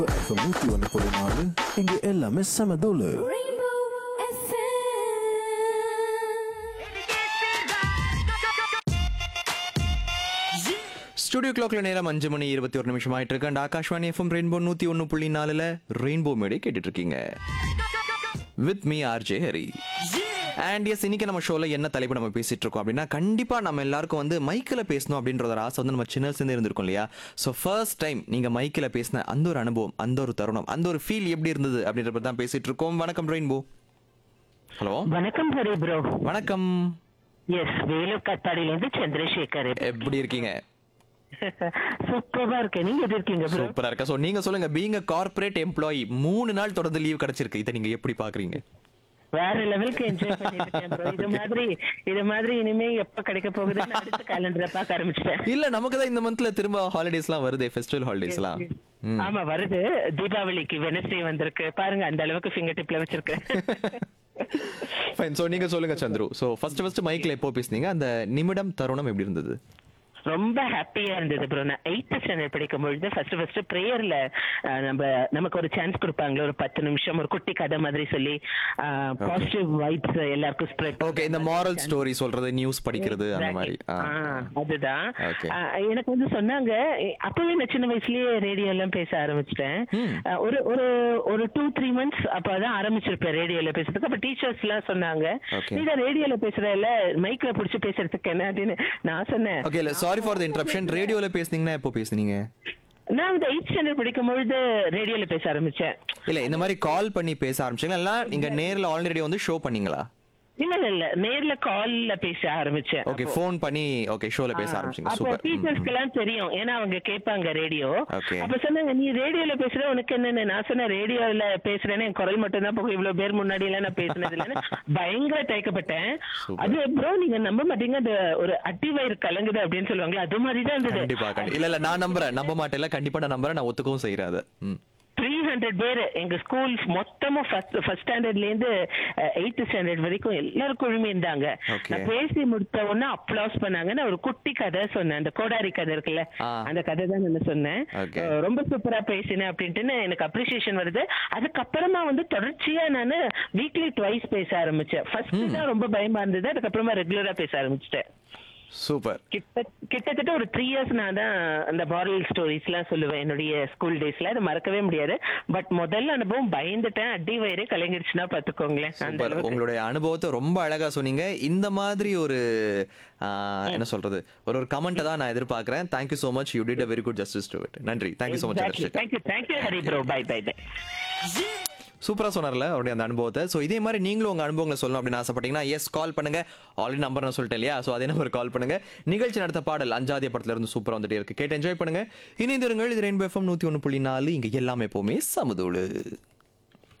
நூத்தி ஒண்ணு புள்ளி நாலு இங்க எல்லாமே செம தூளு Rainbow FM. ஸ்டுடியோ கிளாக்ல நேரம் அஞ்சு மணி இருபத்தி ஒரு நிமிஷம் ஆயிட்டு இருக்கு அண்ட் ஆகாஷ்வாணி எஃப்எம் ரெயின்போ நூத்தி ஒன்னு புள்ளி நாலுல ரெயின்போ மேடை கேட்டுட்டு இருக்கீங்க with me RJ Hari and yes இன்னைக்கு நம்ம ஷோல என்ன தலைப்பு நம்ம பேசிட்டு இருக்கோம் அப்படின்னா கண்டிப்பா நம்ம எல்லாருக்கும் வந்து மைக்கில் பேசணும் அப்படின்ற ஒரு ஆசை வந்து நம்ம சின்ன வயசுல இருந்திருக்கும் இல்லையா ஸோ ஃபர்ஸ்ட் டைம் நீங்க மைக்கில் பேசின அந்த ஒரு அனுபவம் அந்த ஒரு தருணம் அந்த ஒரு ஃபீல் எப்படி இருந்தது அப்படின்ற பத்தி தான் பேசிட்டு இருக்கோம் வணக்கம் ரெயின்போ ஹலோ வணக்கம் ஹரி ப்ரோ வணக்கம் எஸ் வேலூர் கத்தாடியில இருந்து சந்திரசேகர் எப்படி இருக்கீங்க சூப்பரா இருக்கேன் நீங்க எப்படி இருக்கீங்க ப்ரோ சூப்பரா இருக்கா சோ நீங்க சொல்லுங்க பீங் கார்ப்பரேட் எம்ப்ளாயி மூணு நாள் தொடர்ந்து லீவ் கிடைச்சிருக்கு இதை நீங்க எப்படி பாக்குறீங்க வேற லெவலுக்கு என்ஜாய் பண்ணிட்டு இருக்கேன் ப்ரோ இது மாதிரி இது மாதிரி இனிமே எப்ப கிடைக்க போகுதுன்னு அடுத்த கேலண்டரை பார்க்க ஆரம்பிச்சிட்டேன் இல்ல நமக்கு தான் இந்த மந்த்ல திரும்ப ஹாலிடேஸ்லாம் வருது ஃபெஸ்டிவல் ஹாலிடேஸ்லாம் ஆமா வருது தீபாவளிக்கு வெனஸ்டே வந்திருக்கு பாருங்க அந்த அளவுக்கு ஃபிங்கர் டிப்ல வச்சிருக்கேன் ஃபைன் சோ நீங்க சொல்லுங்க சந்துரு சோ ஃபர்ஸ்ட் ஃபர்ஸ்ட் மைக்ல எப்போ பேசுனீங்க அந்த நிமிடம் தருணம் எப்படி இருந்தது ரொம்ப ஹாப்பியா இருந்தது ப்ரோ நான் எயித் ஸ்டாண்டர்ட் படிக்கும் பொழுது ஃபர்ஸ்ட் ஃபர்ஸ்ட் ப்ரேயர்ல நம்ம நமக்கு ஒரு சான்ஸ் கொடுப்பாங்களே ஒரு பத்து நிமிஷம் ஒரு குட்டி கதை மாதிரி சொல்லி பாசிட்டிவ் வைப்ஸ் எல்லாருக்கும் ஸ்ப்ரெட் ஓகே இந்த மாரல் ஸ்டோரி சொல்றது நியூஸ் படிக்கிறது அந்த மாதிரி ஆ. அதுதான் Okay. ஆ, எனக்கு வந்து சொன்னாங்க எ- அப்பவே நான் சின்ன வயசுலயே ரேடியோ எல்லாம் பேச ஆரம்பிச்சிட்டேன் ம். ஒரு ஒரு ஒரு டூ த்ரீ மந்த்ஸ் அப்பதான் ஆரம்பிச்சிருப்பேன் ரேடியோல பேசுறதுக்கு அப்ப டீச்சர்ஸ் எல்லாம் சொன்னாங்க Okay. நீ தான் ரேடியோல பேசுறல மைக்ல புடிச்சு பேசுறதுக்கு என்ன அப்படின்னு நான் சொன்னேன் ஓகே இல்ல சாரி ஃபார் த இன்டரப்ஷன் ரேடியோல பேசுனீங்கன்னா எப்போ பேசுனீங்க நான் வந்து எயிட் ஸ்டாண்டர்ட் படிக்கும் பொழுது ரேடியோல பேச ஆரம்பிச்சேன் இல்ல இந்த மாதிரி கால் பண்ணி பேச ஆரம்பிச்சீங்களா இல்ல நீங்க நேர்ல ஆல்ரெடி வந்து ஷோ பண்ணீங்களா இல்ல இல்ல இல்ல நேர்ல கால்ல பேச ஆரம்பிச்சேன் ஓகே ஃபோன் பண்ணி ஓகே ஷோல பேச ஆரம்பிச்சீங்க அப்ப சூப்பர் டீச்சர்ஸ்க்கு எல்லாம் தெரியும் ஏன்னா அவங்க கேட்பாங்க ரேடியோ Okay. அப்ப சொன்னாங்க நீ ரேடியோல பேசுற உனக்கு என்னன்னு நான் சொன்னேன் ரேடியோல பேசுறேன்னு என் குரல் மட்டும் தான் போகும் இவ்வளவு பேர் முன்னாடி எல்லாம் நான் பேசினது இல்லைன்னு பயங்கர தயக்கப்பட்டேன் Super. அது ப்ரோ நீங்க நம்ப மாட்டீங்க அந்த ஒரு அட்டி வயிறு கலங்குது அப்படின்னு சொல்லுவாங்களே அது மாதிரி தான் இருந்தது கண்டிப்பா கண்டி- இல்ல இல்ல நான் நம்புறேன் நம்ப மாட்டேன் கண்டிப்பா நான் நம்புறேன் நான் ஒத்துக்கவும் செய்யறேன் அதை ம். த்ரீ ஹண்ட்ரட் பேர் எங்க ஸ்கூல் மொத்தமும் ஃபர்ஸ்ட் ஃபர்ஸ்ட் ஸ்டாண்டர்ட்ல இருந்து எயித் ஸ்டாண்டர்ட் வரைக்கும் எல்லாரும் குழுமி இருந்தாங்க Okay. நான் பேசி முடித்த உடனே அப்ளாஸ் பண்ணாங்க நான் ஒரு குட்டி கதை சொன்னேன் அந்த கோடாரி கதை இருக்குல்ல ஆ. அந்த கதை தான் நான் சொன்னேன் Okay. அஹ் ரொம்ப சூப்பரா பேசினேன் அப்படின்ட்டு எனக்கு அப்ரிசியேஷன் வருது அதுக்கப்புறமா வந்து தொடர்ச்சியா நான் வீக்லி ட்வைஸ் பேச ஆரம்பிச்சேன் ஃபர்ஸ்ட் தான் ரொம்ப பயமா இருந்தது அதுக்கப்புறமா ரெகுலரா பேச ஆரம்பிச்சிட்டேன் சூப்பர் கிட்ட கிட்டத்தட்ட ஒரு த்ரீ இயர்ஸ் நான் தான் அந்த மாரல் ஸ்டோரிஸ் எல்லாம் சொல்லுவேன் என்னுடைய ஸ்கூல் டேஸ்ல அது மறக்கவே முடியாது பட் முதல்ல அனுபவம் பயந்துட்டேன் அடி வயிறே கலங்கிடுச்சுன்னா பாத்துக்கோங்களேன் அந்த சூப்பர் அளவுக்கு. உங்களுடைய அனுபவத்தை ரொம்ப அழகா சொன்னீங்க இந்த மாதிரி ஒரு ஆ, என்ன சொல்றது ஒரு ஒரு கமெண்ட் தான் நான் எதிர்பார்க்கறேன் thank you so much you did a very good justice to it நன்றி thank you so much Exactly. Chandrasekar Thank you, thank you, Hari bro bye bye bye சூப்பரா சொன்னார்ல அவருடைய அந்த அனுபவத்தை ஸோ இதே மாதிரி நீங்களும் உங்க அனுபவங்களை சொல்லணும் அப்படின்னு ஆசைப்பட்டீங்கன்னா எஸ் கால் பண்ணுங்க ஆல்ரெடி நம்பர் நான் சொல்லிட்டேன் இல்லையா ஸோ அதே நம்பர் கால் பண்ணுங்க நிகழ்ச்சி நடத்த பாடல் அஞ்சாதிய படத்துல இருந்து சூப்பரா வந்துட்டே இருக்கு கேட்டு என்ஜாய் பண்ணுங்க இணைந்திருங்கள் இது ரெயின்போ எஃப்எம் நூத்தி ஒன்று புள்ளி நாலு இங்க எல்லாமே எப்பவுமே சமதூளு